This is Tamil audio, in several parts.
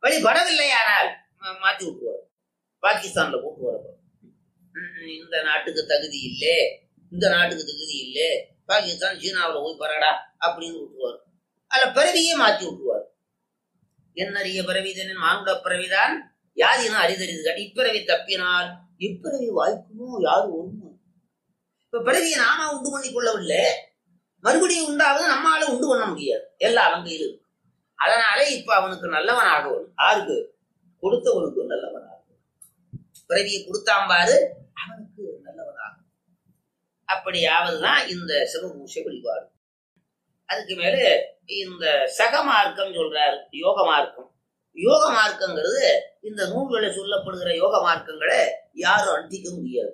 வழிபடவில்லையானால் மா- மாத்தி விட்டுருவார் பாகிஸ்தான்ல போட்டு வரப்போ இந்த நாட்டுக்கு தகுதி இல்லை இந்த நாட்டுக்கு தகுதி இல்லை பாகிஸ்தான் சீனாவுல போய் பரடா அப்படின்னு விட்டுருவார் அதுல பிறவியே மாத்தி விட்டுருவார் என்னறிய பிறவிதனின் மானுட பிறவிதான் யாதினும் அரிதறிதுகள் இப்பிறவி தப்பினால் இப்பிறவி வாய்க்குமோ யாரு ஒண்ணு இப்ப பிறவியை நாம உண்டு பண்ணி கொள்ளவில்லை மறுபடியும் உண்டாவது நம்மால உண்டு பண்ண முடியாது எல்லாம் அவன் கையில் இருக்கு அதனால இப்ப அவனுக்கு நல்லவன் ஆகணும் யாருக்கு கொடுத்தவனுக்கு நல்லவன் ஆகும் பிறவியை கொடுத்தாம்பாரு அவனுக்கு நல்லவன் ஆகும் அப்படியாவதுதான் இந்த சிவபூஷை வழிபாடு அதுக்கு மேல இந்த சக மார்க்கம் சொல்றாரு யோக மார்க்கம் யோக மார்க்கங்கிறது இந்த நூல்களில் சொல்லப்படுகிற யோக மார்க்கங்களை யாரும் அண்டிக்க முடியாது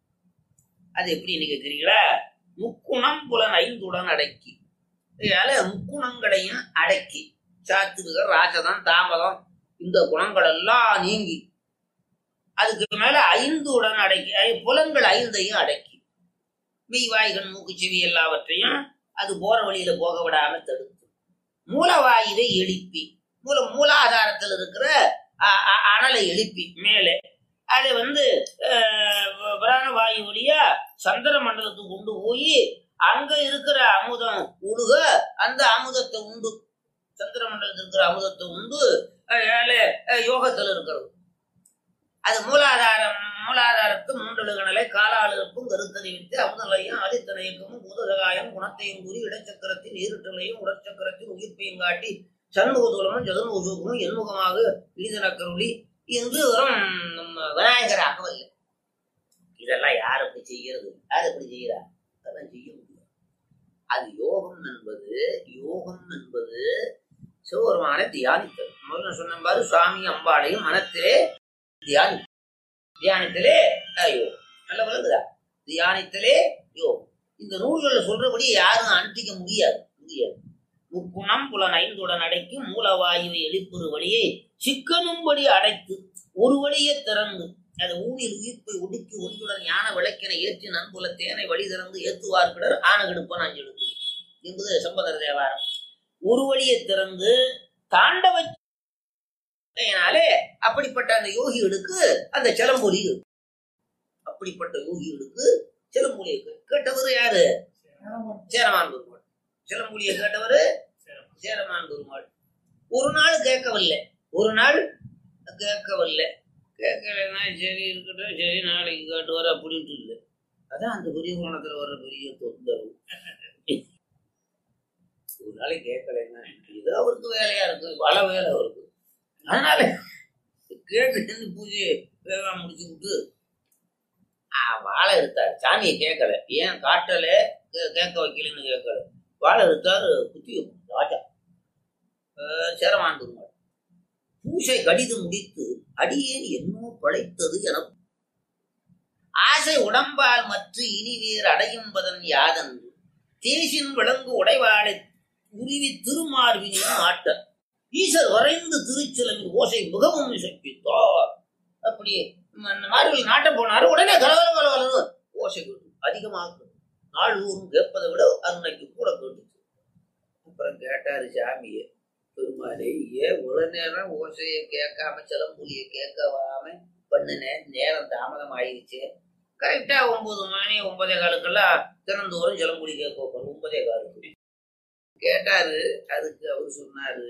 அது எப்படி நீங்க கேக்குறீங்களா முக்குணம் புலன் ஐந்துடன் அடக்கி இதனால முக்குணங்களையும் அடக்கி சாத்திருக்க ராஜதம் தாமதம் இந்த குணங்கள் எல்லாம் நீங்கி அதுக்கு மேல ஐந்துடன் அடக்கி ஐ- புலன்கள் ஐந்தையும் அடக்கி மெய்வாய்கள் மூக்கு செவி எல்லாவற்றையும் அது போற வழியில போக விடாம தடுத்து மூலவாயுவை எழுப்பி மூல மூலாதாரத்தில் இருக்கிற அ- அ- அனலை எழுப்பி மேலே அதை வந்து அஹ், பிராணவாயு வழியா சந்திர மண்டலத்துக்கு கொண்டு போய் அங்க இருக்கிற அமுதம் உழுக அந்த அமுதத்தை உண்டு சந்திர மண்டலத்தில் இருக்கிற அமுதத்தை உண்டு அஹ், ஏழை அஹ், யோகத்துல இருக்கிறது அது மூலாதாரம் மூலாதாரத்து மூன்றழுகணலை காலாளுக்கும் கருத்தறிவித்து அமுதலையும் ஆதித்தன இயக்கமும் பூதகாயம் குணத்தையும் கூறி இடச்சக்கரத்தின் ஈருட்டலையும் உடற்சக்கரத்தின் உயிர்ப்பையும் காட்டி சண்முகதூலமும் ஜெகன்முகமும் எண்முகமாக இழிதனக்கருளி என்று வரும் நம்ம விநாயகர் அகவல்ல இதெல்லாம் யார் அப்படி செய்யறது யார் எப்படி செய்யறா அதெல்லாம் செய்ய முடியும் அது யோகம் என்பது யோகம் என்பது சிவபெருமானை தியானித்தல் முதல்ல சொன்ன பாரு சுவாமி அம்பாளையும் மனத்திலே தியானி தியானத்திலே அஹ், யோகம் நல்ல விளங்குதா தியானித்தலே யோகம் இந்த நூல்களை சொல்றபடி யாரும் அனுப்பிக்க முடியாது முடியாது முக்குணம் புலன் ஐந்துடன் அடைக்கும் மூலவாயுவை எழுப்புறு வழியை சிக்கனும்படி அடைத்து ஒரு வழியை திறந்து அது ஊனில் உயிர்ப்பை ஒடுக்கி ஒன்றுடன் ஞான விளக்கினை ஏற்றி நன்புல தேனை வழி திறந்து ஏத்துவார்கிடர் ஆனகெடுப்பன் அஞ்செடுத்து என்பது சம்பதர தேவாரம் ஒரு வழியை திறந்து தாண்டவ அப்படிப்பட்ட அந்த யோகிகளுக்கு அந்த சிலம்பொலி இருக்கு. அப்படிப்பட்ட யோகிகளுக்கு சிலம்பொலி இருக்கு. கேட்டவர் யாரு சேரமான் பெருமாள் சிலம்பொலியை கேட்டவர் சேரமான் பெருமாள் ஒரு நாள் கேட்கவில்லை ஒரு நாள் கேட்கவில்லை கேட்கலைன்னா சரி இருக்கட்டும் சரி நாளைக்கு காட்டுவார் அப்படின்ட்டு இல்லை அதான் அந்த பெரிய கோணத்துல வர்ற பெரிய தொந்தரவு ஒரு நாளைக்கு கேட்கலைன்னா இது அவருக்கு வேலையா இருக்கு பல வேலை அவருக்கு அதனால கேட்டு பூஜையை வேகமா முடிச்சு விட்டு ஆ, வாழை எடுத்தாரு சாமியை கேட்கல ஏன் காட்டல கே- கேட்க வைக்கலன்னு கேட்கல வாழை எடுத்தாரு குத்தி வைக்கணும், ராஜா அஹ், சேரமான் பெருமாள் பூசை கடிது முடித்து அடியேன் என்னோ படைத்தது என ஆசை உடம்பால் மற்ற இனி வேறு அடையும்பதன் யாதென்று தேசின் விளங்கு உடைவாளை உருவி திருமார்பினின் ஆட்ட ஈசர் வரைந்து திருச்சிலமின் ஓசை மிகவும் இசைப்பித்தார் அப்படி மார்பில் நாட்ட போனாரு உடனே கலவல கலவல ஓசை கேட்டு அதிகமாக கேட்டு. நாள்தோறும் கேட்பதை விட அன்னைக்கு கூட கேட்டுச்சு அப்புறம் கேட்டாரு சாமியை பெருமாளே ஏன் இவ்வளவு நேரம் ஓசையை கேட்காம சிலம்புலியை கேட்காம பண்ணுனேன் நேரம் தாமதம் ஆயிடுச்சு கரெக்டா ஒன்பது மணி ஒன்பதே காலுக்கெல்லாம் தினந்தோறும் சிலம்புலி கேட்க வைப்பாரு ஒன்பதே காலுக்கு கேட்டாரு அதுக்கு அவர் சொன்னாரு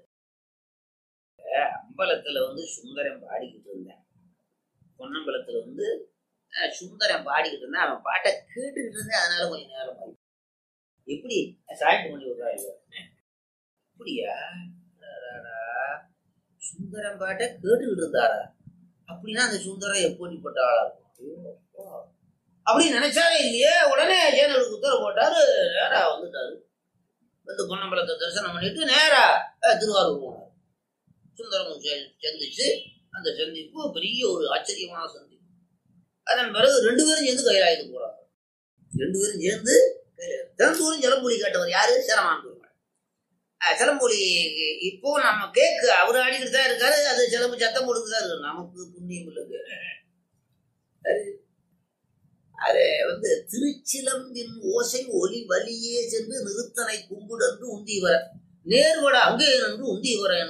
"அஹ், அம்பலத்துல வந்து சுந்தரம் பாடிக்கிட்டு இருந்தேன் பொன்னம்பலத்துல வந்து அஹ், சுந்தரம் பாடிக்கிட்டு இருந்தேன் அவன் பாட்டை கேட்டுக்கிட்டு இருந்தேன் அதனால கொஞ்சம் நேரம் ஆயிடுச்சு. எப்படி சாய்ட்டு பண்ணி விடுறாங்க அப்படியா அடாடா. சுந்தரம் பாட்டை கேட்டுக்கிட்டு இருந்தாரா அப்படின்னா அந்த சுந்தரம் எப்படிப்பட்ட ஆளா இருக்கும் ஐயோ, அப்பா. அப்படி நினைச்சாலே இல்லையே உடனே ஜேனலுக்கு உத்தரவு போட்டாரு நேரா வந்துட்டாரு வந்து பொன்னம்பலத்தை தரிசனம் பண்ணிட்டு நேரா அஹ், திருவாரூர் போனார் சுந்தரம் ச- சந்திச்சு அந்த சந்திப்பு பெரிய ஒரு ஆச்சரியமான சந்திப்பு அதன் பிறகு ரெண்டு பேரும் சேர்ந்து கைலாயத்துக்கு போறாங்க ரெண்டு பேரும் சேர்ந்து கைலாயம் தினந்தோறும் ஜலம்புலி கேட்டவர் யாரு சேரமான் பெருமாள் அஹ், சிலம்பொலி இப்போ நம்ம கேக்கு அவர் ஆடிக்கிட்டு தான் இருக்காரு அது சிலம்பு சத்தம் போட்டுட்டு தான் இருக்கு நமக்கு புண்ணியம் இல்லைங்க அது அது வந்து திருச்சிலம்பின் ஓசை ஒலி வலியே சென்று நிறுத்தனை கும்புடன்று உந்திவர் நேர்வட அங்கே நின்று உந்திவர